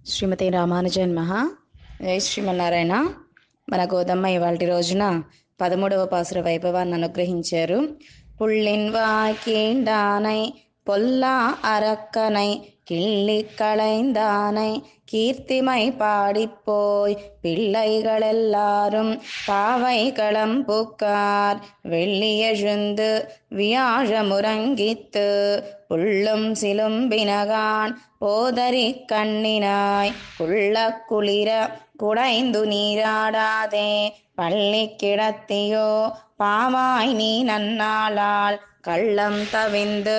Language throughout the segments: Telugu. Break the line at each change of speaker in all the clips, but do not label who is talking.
శ్రీమతి రామానుజన్ మహా జై శ్రీమన్నారాయణ మన గోదమ్మ ఇవాళ రోజున పదమూడవ పాసుర వైభవాన్ని అనుగ్రహించారు పుళ్ళిన్ వాకీండానై పొల్లా అరక్కనై கிள்ளி களைந்தானை கீர்த்திமை பாடிப்போய் பிள்ளைகள் எல்லாரும் பாவை களம்புக்கார் வெள்ளியெழுந்து வியாழமுறங்கித்து புள்ளும் சிலும்பினகான் போதரி கண்ணினாய் குள்ள குளிர குடைந்து நீராடாதே பள்ளி கிடத்தியோ பாவாய் நீ நன்னாளால் కళ్ళం తవిందు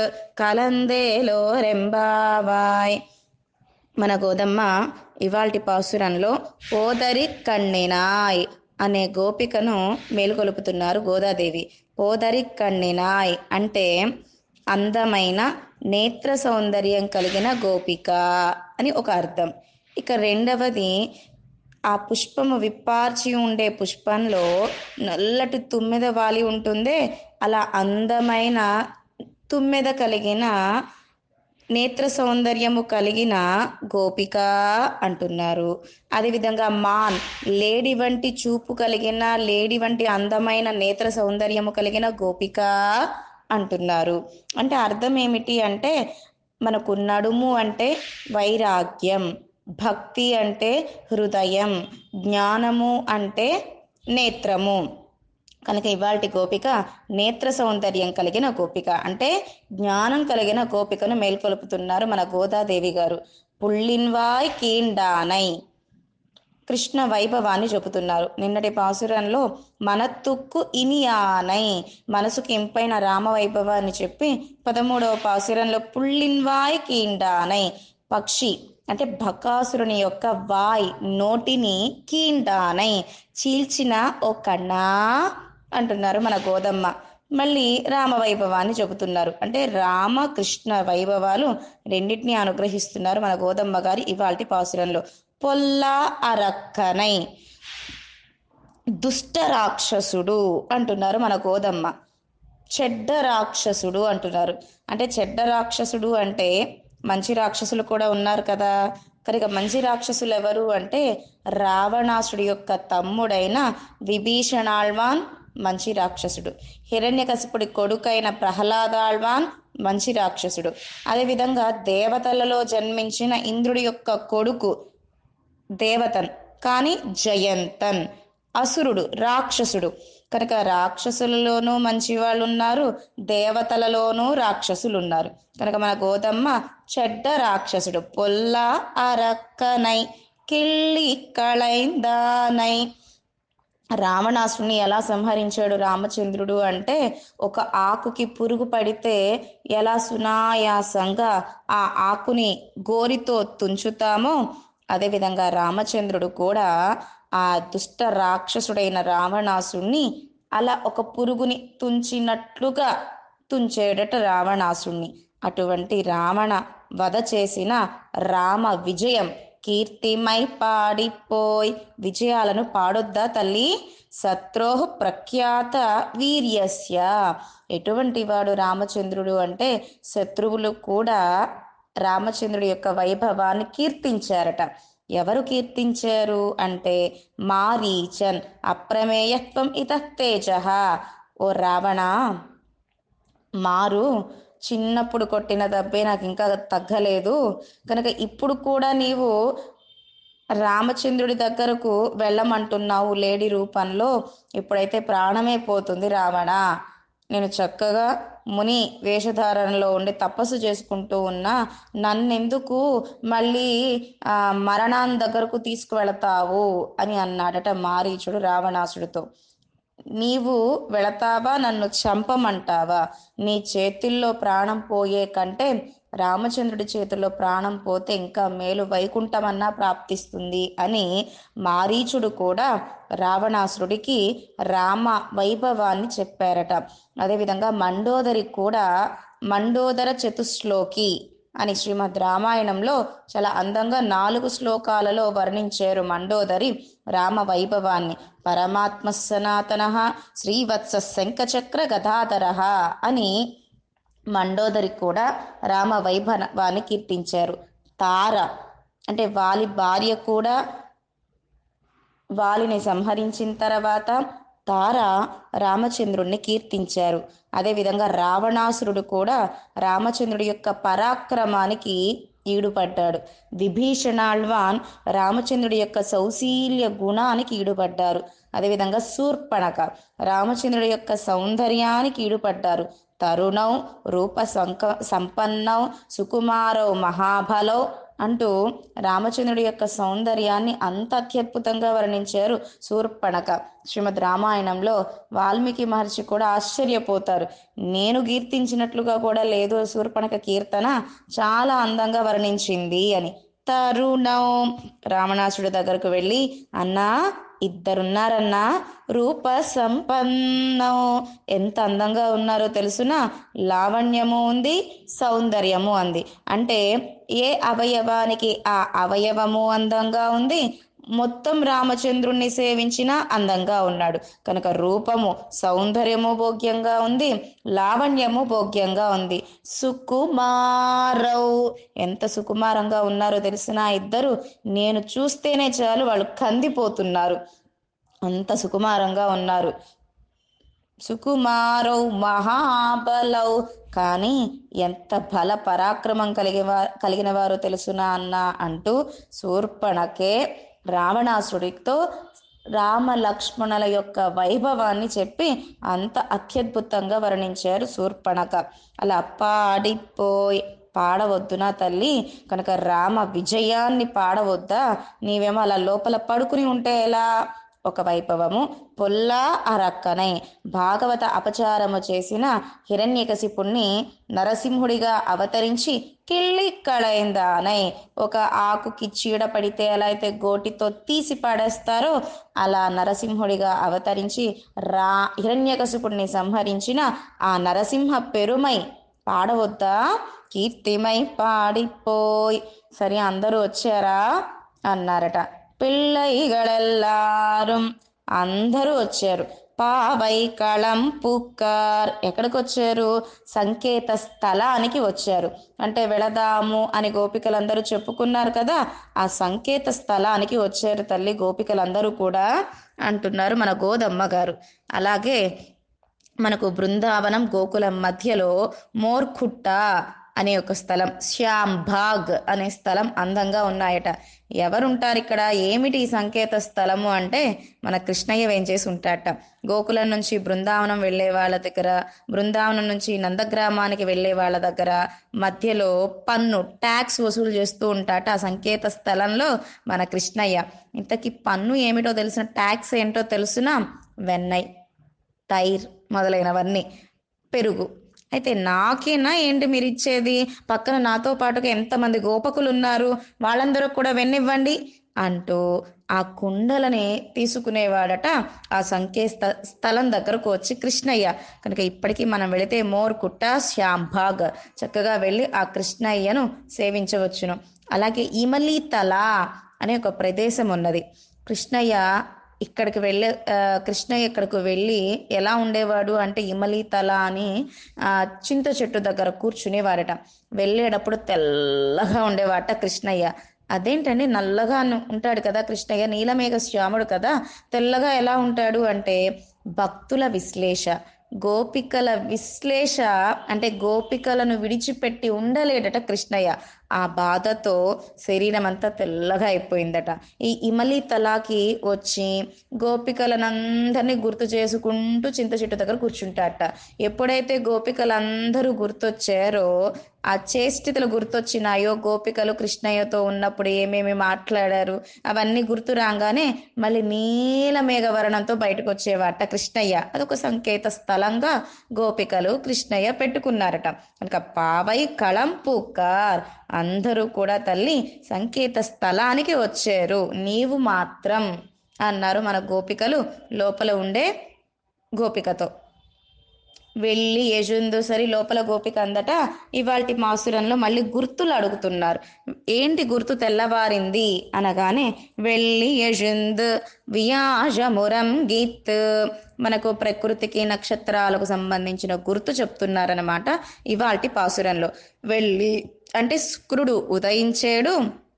కలందేలోరెంబావాయ్ మన గోదమ్మ ఇవాల్టి పాసురంలో పోదరి కన్నినాయ్ అనే గోపికను మేలుకొలుపుతున్నారు గోదాదేవి పోదరి కన్నినాయ్ అంటే అందమైన నేత్ర సౌందర్యం కలిగిన గోపిక అని ఒక అర్థం ఇక రెండవది ఆ పుష్పము విప్పార్చి ఉండే పుష్పంలో నల్లటి తుమ్మెద వాలి ఉంటుందే అలా అందమైన తుమ్మెద కలిగిన నేత్ర సౌందర్యము కలిగిన గోపిక అంటున్నారు అదేవిధంగా మాన్ లేడి వంటి చూపు కలిగిన లేడి వంటి అందమైన నేత్ర సౌందర్యము కలిగిన గోపిక అంటున్నారు అంటే అర్థం ఏమిటి అంటే మనకు నడుము అంటే వైరాగ్యం భక్తి అంటే హృదయం జ్ఞానము అంటే నేత్రము కనుక ఇవాళ గోపిక నేత్ర సౌందర్యం కలిగిన గోపిక అంటే జ్ఞానం కలిగిన గోపికను మేల్కొలుపుతున్నారు మన గోదాదేవి గారు పుళ్ళిన్వాయ్ కీండానై కృష్ణ వైభవాన్ని చెబుతున్నారు నిన్నటి పాసురంలో మనత్తుక్కు ఇనియానై మనసుకు ఇంపైన రామ వైభవాన్ని చెప్పి పదమూడవ పాసురంలో పుళ్ళిన్వాయ్ కీండానై పక్షి అంటే బకాసురుని యొక్క వాయ్ నోటిని కీండానై చీల్చిన ఓ కన్నా అంటున్నారు మన గోదమ్మ మళ్ళీ రామ వైభవాన్ని చెబుతున్నారు అంటే రామ కృష్ణ వైభవాలు రెండింటినీ అనుగ్రహిస్తున్నారు మన గోదమ్మ గారి ఇవాల్టి పాసురంలో పొల్లా అరక్కనై దుష్ట రాక్షసుడు అంటున్నారు మన గోదమ్మ చెడ్డ రాక్షసుడు అంటున్నారు అంటే చెడ్డ రాక్షసుడు అంటే మంచి రాక్షసులు కూడా ఉన్నారు కదా కనుక మంచి రాక్షసులు ఎవరు అంటే రావణాసుడి యొక్క తమ్ముడైన విభీషణాళ్వాన్ మంచి రాక్షసుడు హిరణ్యకశిపుడి కొడుకైన ప్రహ్లాదాళ్వాన్ మంచి రాక్షసుడు అదేవిధంగా దేవతలలో జన్మించిన ఇంద్రుడి యొక్క కొడుకు దేవతన్ కానీ జయంతన్ అసురుడు రాక్షసుడు కనుక రాక్షసులలోనూ మంచి వాళ్ళు ఉన్నారు దేవతలలోనూ రాక్షసులు ఉన్నారు కనుక మన గోదమ్మ చెడ్డ రాక్షసుడు పొల్ల అరక్కనై కిళ్ళి కళైందానై రావణాసుని ఎలా సంహరించాడు రామచంద్రుడు అంటే ఒక ఆకుకి పురుగు పడితే ఎలా సునాయాసంగా ఆ ఆకుని గోరితో తుంచుతామో అదేవిధంగా రామచంద్రుడు కూడా ఆ దుష్ట రాక్షసుడైన రావణాసుణ్ణి అలా ఒక పురుగుని తుంచినట్లుగా తుంచేడట రావణాసుణ్ణి అటువంటి రావణ వధ చేసిన రామ విజయం కీర్తిమై పాడిపోయ్ విజయాలను పాడొద్దా తల్లి శత్రోహు ప్రఖ్యాత వీర్యస్య ఎటువంటి వాడు రామచంద్రుడు అంటే శత్రువులు కూడా రామచంద్రుడి యొక్క వైభవాన్ని కీర్తించారట ఎవరు కీర్తించారు అంటే మారీచన్ అప్రమేయత్వం ఇత తేజ ఓ రావణ మారు చిన్నప్పుడు కొట్టిన దెబ్బే నాకు ఇంకా తగ్గలేదు కనుక ఇప్పుడు కూడా నీవు రామచంద్రుడి దగ్గరకు వెళ్ళమంటున్నావు లేడీ రూపంలో ఇప్పుడైతే ప్రాణమే పోతుంది రావణ నేను చక్కగా ముని వేషధారణలో ఉండి తపస్సు చేసుకుంటూ ఉన్నా నన్నెందుకు మళ్ళీ మరణాన్ని దగ్గరకు తీసుకువెళతావు అని అన్నాడట మారీచుడు రావణాసుడితో నీవు వెళతావా నన్ను చంపమంటావా నీ చేతుల్లో ప్రాణం పోయే కంటే రామచంద్రుడి చేతిలో ప్రాణం పోతే ఇంకా మేలు వైకుంఠమన్నా ప్రాప్తిస్తుంది అని మారీచుడు కూడా రావణాసురుడికి రామ వైభవాన్ని చెప్పారట అదేవిధంగా మండోదరి కూడా మండోదర చతుశ్లోకి అని శ్రీమద్ రామాయణంలో చాలా అందంగా నాలుగు శ్లోకాలలో వర్ణించారు మండోదరి రామ వైభవాన్ని పరమాత్మ సనాతన శ్రీవత్స శంఖచక్ర గదాధర అని మండోదరి కూడా రామ వైభవాన్ని కీర్తించారు తార అంటే వాలి భార్య కూడా వాలిని సంహరించిన తర్వాత తార రామచంద్రుణ్ణి కీర్తించారు అదేవిధంగా రావణాసురుడు కూడా రామచంద్రుడి యొక్క పరాక్రమానికి ఈడుపడ్డాడు విభీషణాళ్వాన్ రామచంద్రుడి యొక్క సౌశీల్య గుణానికి ఈడుపడ్డారు అదేవిధంగా శూర్పణక రామచంద్రుడి యొక్క సౌందర్యానికి ఈడుపడ్డారు తరుణం రూప సంక సంపన్నం సుకుమారౌ మహాబలౌ అంటూ రామచంద్రుడి యొక్క సౌందర్యాన్ని అంత అత్యద్భుతంగా వర్ణించారు శూర్పణక శ్రీమద్ రామాయణంలో వాల్మీకి మహర్షి కూడా ఆశ్చర్యపోతారు నేను కీర్తించినట్లుగా కూడా లేదు శూర్పణక కీర్తన చాలా అందంగా వర్ణించింది అని తరుణం రావణాసుడి దగ్గరకు వెళ్ళి అన్నా ఇద్దరున్నారన్నా రూప సంపన్నం ఎంత అందంగా ఉన్నారో తెలుసునా లావణ్యము ఉంది సౌందర్యము అంది అంటే ఏ అవయవానికి ఆ అవయవము అందంగా ఉంది మొత్తం రామచంద్రుణ్ణి సేవించిన అందంగా ఉన్నాడు కనుక రూపము సౌందర్యము భోగ్యంగా ఉంది లావణ్యము భోగ్యంగా ఉంది సుకుమారౌ ఎంత సుకుమారంగా ఉన్నారో తెలిసిన ఇద్దరు నేను చూస్తేనే చాలు వాళ్ళు కందిపోతున్నారు అంత సుకుమారంగా ఉన్నారు సుకుమారౌ మహాబలౌ కానీ ఎంత బల పరాక్రమం కలిగి కలిగిన వారు తెలుసునా అన్న అంటూ శూర్పణకే రావణాసుడితో రామ లక్ష్మణుల యొక్క వైభవాన్ని చెప్పి అంత అత్యద్భుతంగా వర్ణించారు శూర్పణక అలా పాడిపోయి పాడవద్దునా తల్లి కనుక రామ విజయాన్ని పాడవద్దా నీవేమో అలా లోపల పడుకుని ఉంటే ఎలా ఒక వైభవము పొల్లా అరక్కనై భాగవత అపచారము చేసిన హిరణ్యకశిపుణ్ణి నరసింహుడిగా అవతరించి కిళ్ళి కళైందానై ఒక ఆకుకి చీడ పడితే ఎలా అయితే గోటితో తీసి పాడేస్తారో అలా నరసింహుడిగా అవతరించి రా హిరణ్యకశిపుణ్ణి సంహరించిన ఆ నరసింహ పెరుమై పాడవద్దా కీర్తిమై పాడిపోయి సరే అందరూ వచ్చారా అన్నారట పిల్లైగళెల్లారం అందరూ వచ్చారు పావై కళం పుక్కర్ ఎక్కడికి వచ్చారు సంకేత స్థలానికి వచ్చారు అంటే వెళదాము అని గోపికలందరూ చెప్పుకున్నారు కదా ఆ సంకేత స్థలానికి వచ్చారు తల్లి గోపికలందరూ కూడా అంటున్నారు మన గోదమ్మ గారు అలాగే మనకు బృందావనం గోకులం మధ్యలో మోర్ఖుట్ట అనే ఒక స్థలం శ్యామ్ బాగ్ అనే స్థలం అందంగా ఉన్నాయట ఎవరుంటారు ఇక్కడ ఏమిటి ఈ సంకేత స్థలము అంటే మన కృష్ణయ్య వేంచేసి ఉంటాడట గోకులం నుంచి బృందావనం వెళ్ళే వాళ్ళ దగ్గర బృందావనం నుంచి నందగ్రామానికి వెళ్ళే వాళ్ళ దగ్గర మధ్యలో పన్ను ట్యాక్స్ వసూలు చేస్తూ ఉంటాట ఆ సంకేత స్థలంలో మన కృష్ణయ్య ఇంతకీ పన్ను ఏమిటో తెలిసిన ట్యాక్స్ ఏంటో తెలుసునా వెన్నై తైర్ మొదలైనవన్నీ పెరుగు అయితే నాకేనా ఏంటి మీరు ఇచ్చేది పక్కన నాతో పాటుగా ఎంతమంది గోపకులు ఉన్నారు వాళ్ళందరూ కూడా వెన్నివ్వండి అంటూ ఆ కుండలని తీసుకునేవాడట ఆ సంకేత స్థలం దగ్గరకు వచ్చి కృష్ణయ్య కనుక ఇప్పటికీ మనం వెళితే మోర్ కుట్ట శ్యాంభాగ్ చక్కగా వెళ్ళి ఆ కృష్ణయ్యను సేవించవచ్చును అలాగే ఈమలి తల అనే ఒక ప్రదేశం ఉన్నది కృష్ణయ్య ఇక్కడికి వెళ్ళే ఆ, కృష్ణయ్య ఇక్కడికి వెళ్ళి ఎలా ఉండేవాడు అంటే ఇమలి తల అని ఆ, చింత చెట్టు దగ్గర కూర్చునేవాడట వెళ్ళేటప్పుడు తెల్లగా ఉండేవాట కృష్ణయ్య అదేంటండి నల్లగా ను- ఉంటాడు కదా కృష్ణయ్య నీలమేఘ శ్యాముడు కదా తెల్లగా ఎలా ఉంటాడు అంటే భక్తుల విశ్లేష గోపికల విశ్లేష అంటే గోపికలను విడిచిపెట్టి ఉండలేడట కృష్ణయ్య ఆ బాధతో శరీరం అంతా తెల్లగా అయిపోయిందట ఈ ఇమలి తలాకి వచ్చి గోపికలనందరినీ గుర్తు చేసుకుంటూ చింత చెట్టు దగ్గర కూర్చుంటారట ఎప్పుడైతే గోపికలందరూ గుర్తొచ్చారో ఆ చేష్టితలు గుర్తొచ్చినాయో గోపికలు కృష్ణయ్యతో ఉన్నప్పుడు ఏమేమి మాట్లాడారు అవన్నీ గుర్తు రాగానే మళ్ళీ నీల మేఘవర్ణంతో బయటకు వచ్చేవాట కృష్ణయ్య అదొక సంకేత స్థలంగా గోపికలు కృష్ణయ్య పెట్టుకున్నారట కనుక పావై కళం పూకార్ అందరూ కూడా తల్లి సంకేత స్థలానికి వచ్చారు నీవు మాత్రం అన్నారు మన గోపికలు లోపల ఉండే గోపికతో వెళ్ళి యజుందు సరి లోపల గోపిక అందట ఇవాల్టి మాసురంలో మళ్ళీ గుర్తులు అడుగుతున్నారు ఏంటి గుర్తు తెల్లవారింది అనగానే వెళ్ళి యజుంద్ వియాజమురం గీత్ మనకు ప్రకృతికి నక్షత్రాలకు సంబంధించిన గుర్తు చెప్తున్నారనమాట ఇవాల్టి పాసురంలో వెళ్ళి అంటే శుక్రుడు ఉదయించాడు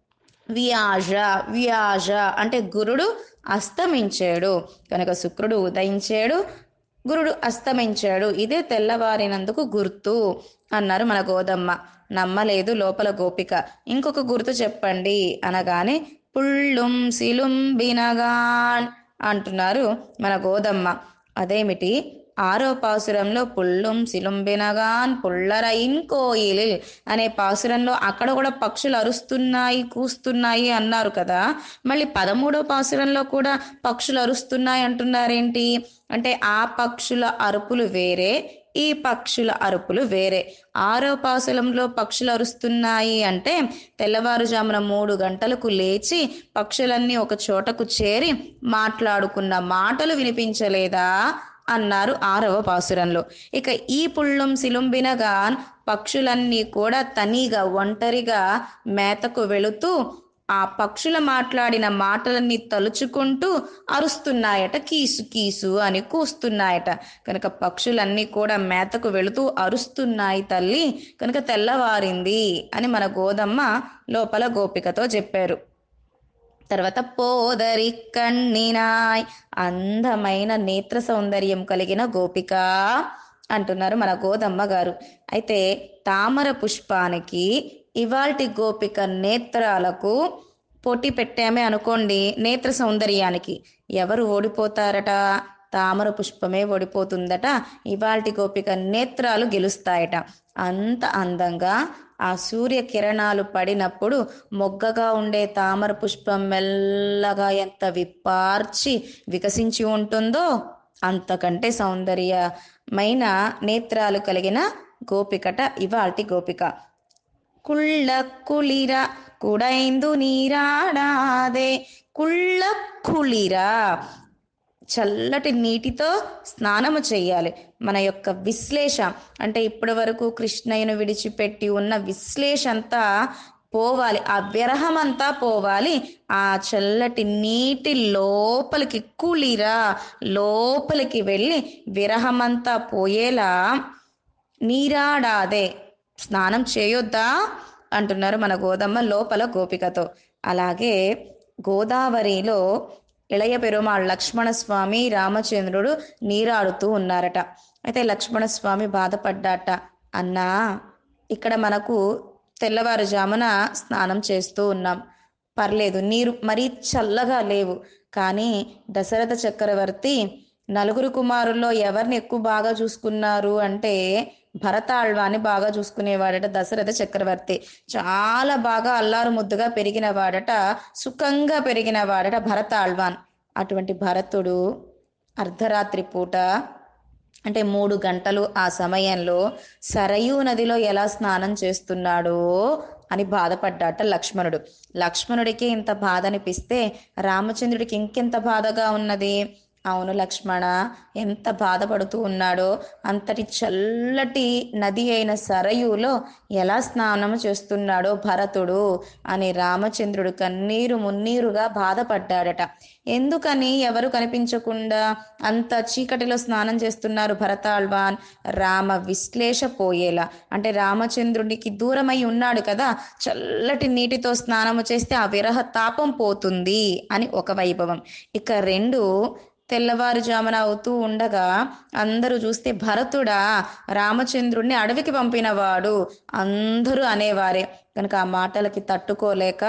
వ్యాజ వ్యాజ అంటే గురుడు అస్తమించాడు కనుక శుక్రుడు ఉదయించాడు గురుడు అస్తమించాడు ఇదే తెల్లవారినందుకు గుర్తు అన్నారు మన గోదమ్మ నమ్మలేదు లోపల గోపిక ఇంకొక గుర్తు చెప్పండి అనగానే పుళ్ళుం సిలుం బినగాన్ అంటున్నారు మన గోదమ్మ అదేమిటి ఆరో పాసురంలో పుల్లుం సిలుంబినగాన్ పుల్లరైన్ కోయిలిల్ అనే పాసురంలో అక్కడ కూడా పక్షులు అరుస్తున్నాయి కూస్తున్నాయి అన్నారు కదా మళ్ళీ పదమూడో పాసురంలో కూడా పక్షులు అరుస్తున్నాయి అంటున్నారేంటి అంటే ఆ పక్షుల అరుపులు వేరే ఈ పక్షుల అరుపులు వేరే ఆరో పాసులంలో పక్షులు అరుస్తున్నాయి అంటే తెల్లవారుజామున మూడు గంటలకు లేచి పక్షులన్నీ ఒక చోటకు చేరి మాట్లాడుకున్న మాటలు వినిపించలేదా అన్నారు ఆరవ పాసురంలో ఇక ఈ పుళ్ళం సిలుంబినగా పక్షులన్నీ కూడా తనిగా ఒంటరిగా మేతకు వెళుతూ ఆ పక్షుల మాట్లాడిన మాటలన్నీ తలుచుకుంటూ అరుస్తున్నాయట కీసు కీసు అని కూస్తున్నాయట కనుక పక్షులన్నీ కూడా మేతకు వెళుతూ అరుస్తున్నాయి తల్లి కనుక తెల్లవారింది అని మన గోదమ్మ లోపల గోపికతో చెప్పారు తర్వాత పోదరి కన్నినాయ్ అందమైన నేత్ర సౌందర్యం కలిగిన గోపిక అంటున్నారు మన గోదమ్మ గారు అయితే తామర పుష్పానికి ఇవాల్టి గోపిక నేత్రాలకు పోటీ పెట్టామే అనుకోండి నేత్ర సౌందర్యానికి ఎవరు ఓడిపోతారట తామర పుష్పమే ఓడిపోతుందట ఇవాల్టి గోపిక నేత్రాలు గెలుస్తాయట అంత అందంగా ఆ సూర్య కిరణాలు పడినప్పుడు మొగ్గగా ఉండే తామర పుష్పం మెల్లగా ఎంత విప్పార్చి వికసించి ఉంటుందో అంతకంటే సౌందర్యమైన నేత్రాలు కలిగిన గోపికట ఇవాల్టి గోపిక కుళ్ళ కుళిర కుడైందు నీరాడాదే కుళ్ళ కుళిర చల్లటి నీటితో స్నానము చేయాలి మన యొక్క విశ్లేష అంటే ఇప్పటి వరకు కృష్ణయ్యను విడిచిపెట్టి ఉన్న విశ్లేష అంతా పోవాలి ఆ విరహం అంతా పోవాలి ఆ చల్లటి నీటి లోపలికి కుళిరా లోపలికి వెళ్ళి విరహమంతా పోయేలా నీరాడాదే స్నానం చేయొద్దా అంటున్నారు మన గోదమ్మ లోపల గోపికతో అలాగే గోదావరిలో ఇళయ పెరుమాళ్ లక్ష్మణస్వామి రామచంద్రుడు నీరాడుతూ ఉన్నారట అయితే లక్ష్మణస్వామి బాధపడ్డాట అన్నా ఇక్కడ మనకు తెల్లవారుజామున స్నానం చేస్తూ ఉన్నాం పర్లేదు నీరు మరీ చల్లగా లేవు కానీ దశరథ చక్రవర్తి నలుగురు కుమారుల్లో ఎవరిని ఎక్కువ బాగా చూసుకున్నారు అంటే భరత ఆళ్వాన్ని బాగా చూసుకునేవాడట దశరథ చక్రవర్తి చాలా బాగా అల్లారు ముద్దుగా పెరిగిన వాడట సుఖంగా పెరిగిన వాడట భరత ఆళ్వాన్ అటువంటి భరతుడు అర్ధరాత్రి పూట అంటే మూడు గంటలు ఆ సమయంలో సరయూ నదిలో ఎలా స్నానం చేస్తున్నాడో అని బాధపడ్డాట లక్ష్మణుడు లక్ష్మణుడికి ఇంత బాధ అనిపిస్తే రామచంద్రుడికి ఇంకెంత బాధగా ఉన్నది అవును లక్ష్మణ ఎంత బాధపడుతూ ఉన్నాడో అంతటి చల్లటి నది అయిన సరయులో ఎలా స్నానం చేస్తున్నాడో భరతుడు అని రామచంద్రుడు కన్నీరు మున్నీరుగా బాధపడ్డాడట ఎందుకని ఎవరు కనిపించకుండా అంత చీకటిలో స్నానం చేస్తున్నారు భరతాళ్వాన్ రామ విశ్లేష పోయేలా అంటే రామచంద్రుడికి దూరమై ఉన్నాడు కదా చల్లటి నీటితో స్నానము చేస్తే ఆ విరహ తాపం పోతుంది అని ఒక వైభవం ఇక రెండు తెల్లవారుజామున అవుతూ ఉండగా అందరూ చూస్తే భరతుడా రామచంద్రుడిని అడవికి పంపినవాడు అందరూ అనేవారే కనుక ఆ మాటలకి తట్టుకోలేక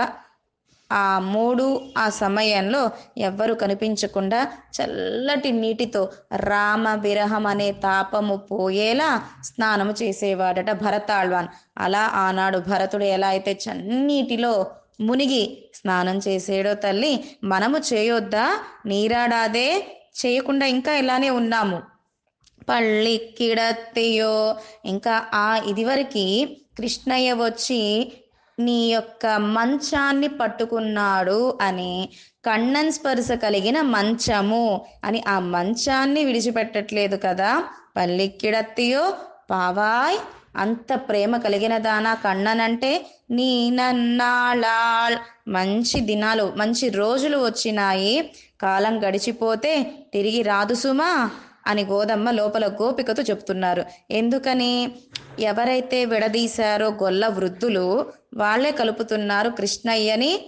ఆ మూడు ఆ సమయంలో ఎవ్వరు కనిపించకుండా చల్లటి నీటితో రామ విరహం అనే తాపము పోయేలా స్నానము చేసేవాడట భరతాళ్వాన్ అలా ఆనాడు భరతుడు ఎలా అయితే చన్నీటిలో మునిగి స్నానం చేసేడో తల్లి మనము చేయొద్దా నీరాడాదే చేయకుండా ఇంకా ఇలానే ఉన్నాము పళ్ళి కిడత్తియో ఇంకా ఆ ఇదివరకు కృష్ణయ్య వచ్చి నీ యొక్క మంచాన్ని పట్టుకున్నాడు అని కണ്ണన్ స్పర్శ కలిగిన మంచము అని ఆ మంచాన్ని విడిచిపెట్టట్లేదు కదా పల్లిక్కిడత్తియో పావాయ్ అంత ప్రేమ కలిగిన దానా కണ്ണనంటే నీ నన్నాళాళ్ మంచి దినాలు మంచి రోజులు వచ్చినాయి కాలం గడిచిపోతే తిరిగి రాదు సుమా అని గోదమ్మ లోపల గోపికతో చెప్తున్నారు ఎందుకని ఎవరైతే విడదీశారో గొల్ల వృద్ధులు వాళ్ళే కలుపుతున్నారు కృష్ణయ్యని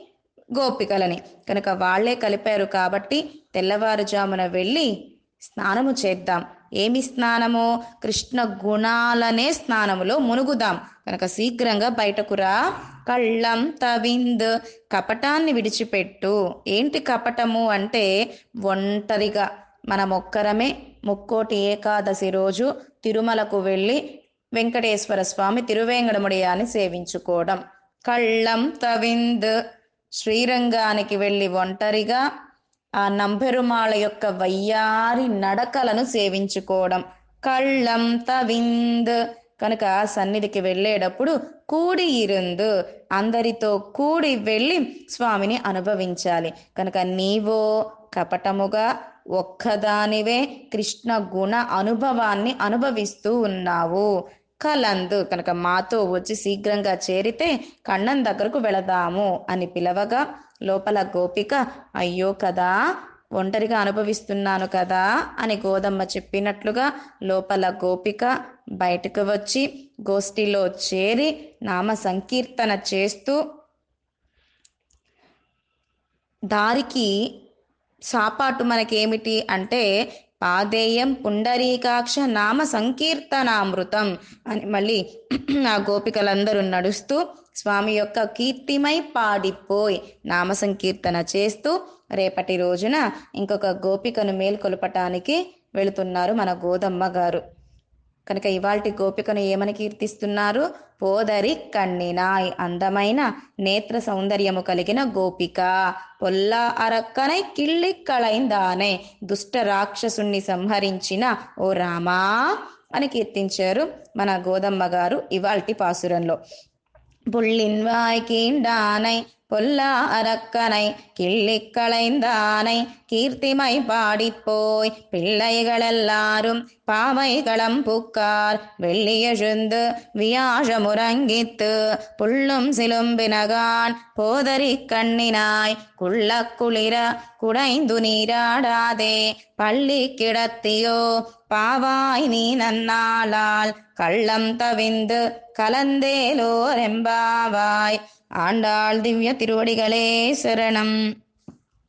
గోపికలని కనుక వాళ్ళే కలిపారు కాబట్టి తెల్లవారుజామున వెళ్ళి స్నానము చేద్దాం ఏమి స్నానము కృష్ణ గుణాలనే స్నానములో మునుగుదాం కనుక శీఘ్రంగా బయటకు రా కళ్ళం తవింద్ కపటాన్ని విడిచిపెట్టు ఏంటి కపటము అంటే ఒంటరిగా మనం ఒక్కరమే ముక్కోటి ఏకాదశి రోజు తిరుమలకు వెళ్ళి వెంకటేశ్వర స్వామి తిరువేంగడముడియాన్ని సేవించుకోవడం కళ్ళం తవింద్ శ్రీరంగానికి వెళ్ళి ఒంటరిగా ఆ నంబెరుమాళ యొక్క వయ్యారి నడకలను సేవించుకోవడం కళ్ళం తవింద్ కనుక సన్నిధికి వెళ్ళేటప్పుడు కూడి ఇరుందు అందరితో కూడి వెళ్ళి స్వామిని అనుభవించాలి కనుక నీవో కపటముగా ఒక్కదానివే కృష్ణ గుణ అనుభవాన్ని అనుభవిస్తూ ఉన్నావు కలందు కనుక మాతో వచ్చి శీఘ్రంగా చేరితే కన్నం దగ్గరకు వెళదాము అని పిలవగా లోపల గోపిక అయ్యో కదా ఒంటరిగా అనుభవిస్తున్నాను కదా అని గోదమ్మ చెప్పినట్లుగా లోపల గోపిక బయటకు వచ్చి గోష్ఠిలో చేరి నామ సంకీర్తన చేస్తూ దారికి సాపాటు మనకేమిటి అంటే పాదేయం పుండరీకాక్ష నామ సంకీర్తనామృతం అని మళ్ళీ ఆ గోపికలందరూ నడుస్తూ స్వామి యొక్క కీర్తిమై పాడిపోయి నామ సంకీర్తన చేస్తూ రేపటి రోజున ఇంకొక గోపికను మేల్కొల్పటానికి వెళుతున్నారు మన గోదమ్మ గారు కనుక ఇవాల్టి గోపికను ఏమని కీర్తిస్తున్నారు పోదరి కన్నినాయ్ అందమైన నేత్ర సౌందర్యము కలిగిన గోపిక పొల్లా అరక్కనై కిళ్ళి కళైందానే దుష్ట రాక్షసుణ్ణి సంహరించిన ఓ రామా అని కీర్తించారు మన గోదమ్మ గారు ఇవాల్టి పాసురంలో புள்ளின்வாய் கீண்டானை பொல்லா அரக்கனை கிள்ளிக்களைந்தானை கீர்த்திமை பாடிப்போய் பிள்ளைகளெல்லாரும் பாவைகளம் புக்கார் வெள்ளியெழுந்து வியாழமுறங்கித்து புள்ளும் சிலும்பினகான் போதரி கண்ணினாய் குள்ள குளிர குடைந்து நீராடாதே பள்ளி கிடத்தியோ பாவாய் நீ நன்னாளால் கள்ளம் தவிந்து கலந்தேலோரெம்பாவாய் ஆண்டாள் திவ்ய திருவடிகளே சரணம்